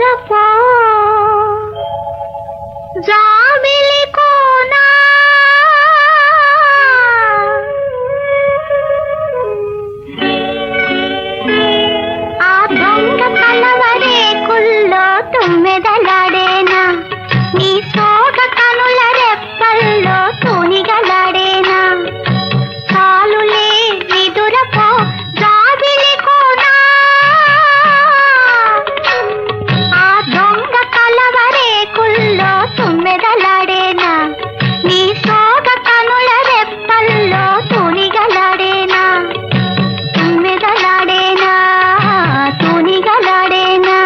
నిదురపో జాబిలి కోనా ఆ దొంగ కలవరేకుల్లో తుమ్మెదలాడేనా నీ సోగ కనుల రెప్పల్లో తూనిగలాడేనా చాలులే నిదురపో జాబిలి కోనా ఆ దొంగ కలవరేకుల్లో తుమ్మెదలాడేనా నీ సోగ కనుల రెప్పల్లో తూనిగలాడేనా తుమ్మెదలాడేనా తూనిగలాడేనా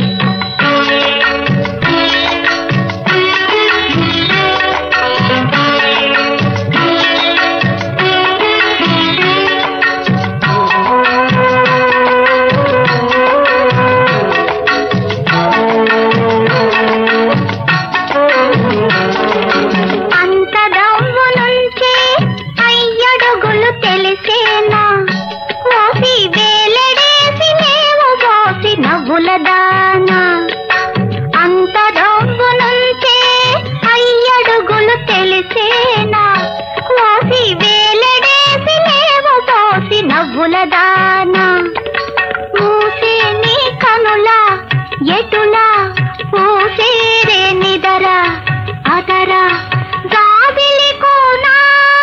అంత దమ్ము నుంచి అయ్యడుగులు తెలిసేనా కోసి వేలడేసి లేవు పోసి నవ్వుల దానా అంత దమ్ము నుంచి అయ్యడుగులు తెలిసేనా కోసి వేలడేసి లేవు పోసి నవ్వుల దానా మూసే నీ కనుల ఎటులా పూసేరే నిదర అదర జాబిలి కోనా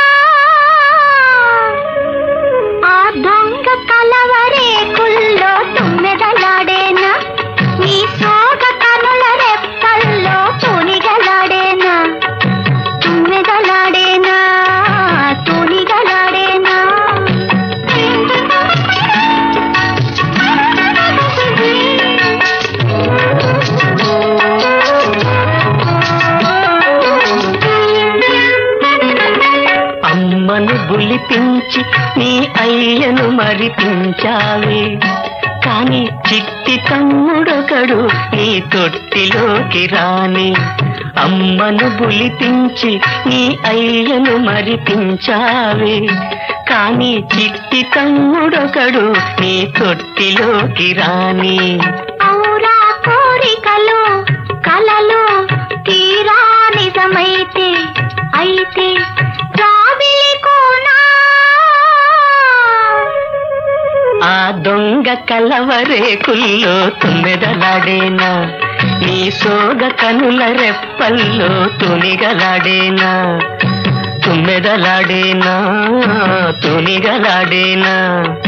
ఆ దొంగ కలవరేకుల్లో తుమ్మెదలాడేనా నీ సోగ కనుల రెప్పల్లో తునిగలాడేనా తుమ్మెదలాడేనా తునిగలాడేనా అమ్మను బులిపించి నీ అయ్యను మరిపించావే కాని చిట్టి తమ్ముడొకడు నీ తొట్టిలోకి రాని అమ్మను బులిపించి నీ అయ్యను మరిపించావే కాని చిట్టి తమ్ముడొకడు నీ తొట్టిలోకి రాని ఔరా కోరికలు కలలు తీరా నిజమైతే అయితే జాబిలి కోనా ఆ దొంగ కలవరేకుల్లో తుమ్మెదలాడేనా నీ సోగ కనుల రెప్పల్లో తునిగలాడేనా తుమ్మెదలాడేనా తునిగలాడేనా